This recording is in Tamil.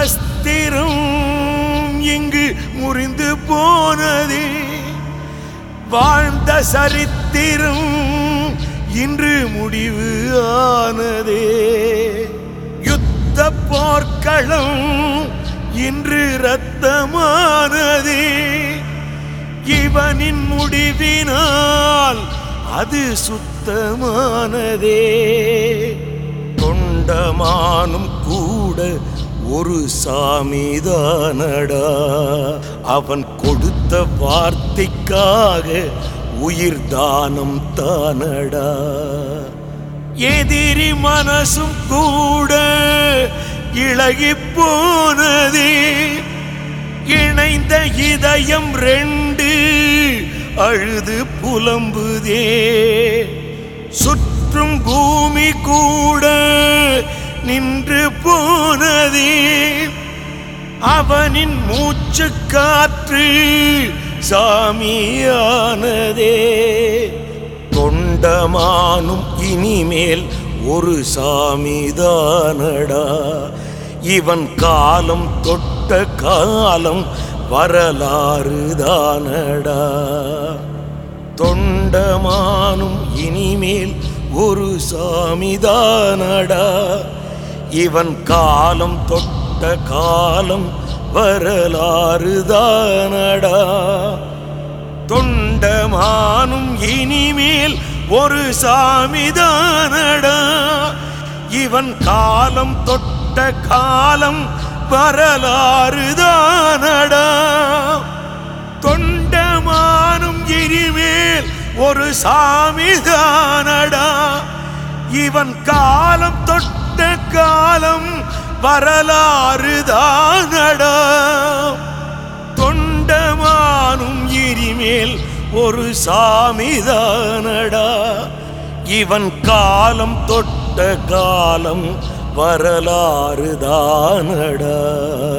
வஸ்திரம் இங்கு முறிந்து போனதே வாழ்ந்த சரித்திரம் இன்று முடிவு ஆனதே யுத்த போர்க்களம் இன்று ரத்தமானதே இவனின் முடிவினால் அது சுத்தமானதே தொண்டமானும் கூட ஒரு சாமிதானடா அவன் கொடுத்த வார்த்தைக்காக உயிர் தானம் தானடா எதிரி மனசும் கூட இழகி போனதே இணைந்த இதயம் ரெண்டு அழுது புலம்புதே சுற்றும் பூமி கூட நின்று போனதே அவனின் மூச்சு காற்று சாமியானதே தொண்டமானும் இனிமேல் ஒரு சாமிதானடா இவன் காலம் தொட்ட காலம் வரலாறு தானடா தொண்டமானும் இனிமேல் ஒரு சாமிதானடா இவன் காலம் தொட்ட காலம் வரலாறு தானடா தொண்டமானும் இனிமேல் ஒரு சாமிதானடா இவன் காலம் தொட்ட காலம் வரலாறு தானடா தொண்டமானும் இனிமேல் ஒரு சாமிதானடா இவன் காலம் தொட்ட காலம் வரலாறு தானடா தொண்டமானும் இனிமேல் ஒரு சாமிதானடா இவன் காலம் தொட்ட காலம் வரலாறு தானடா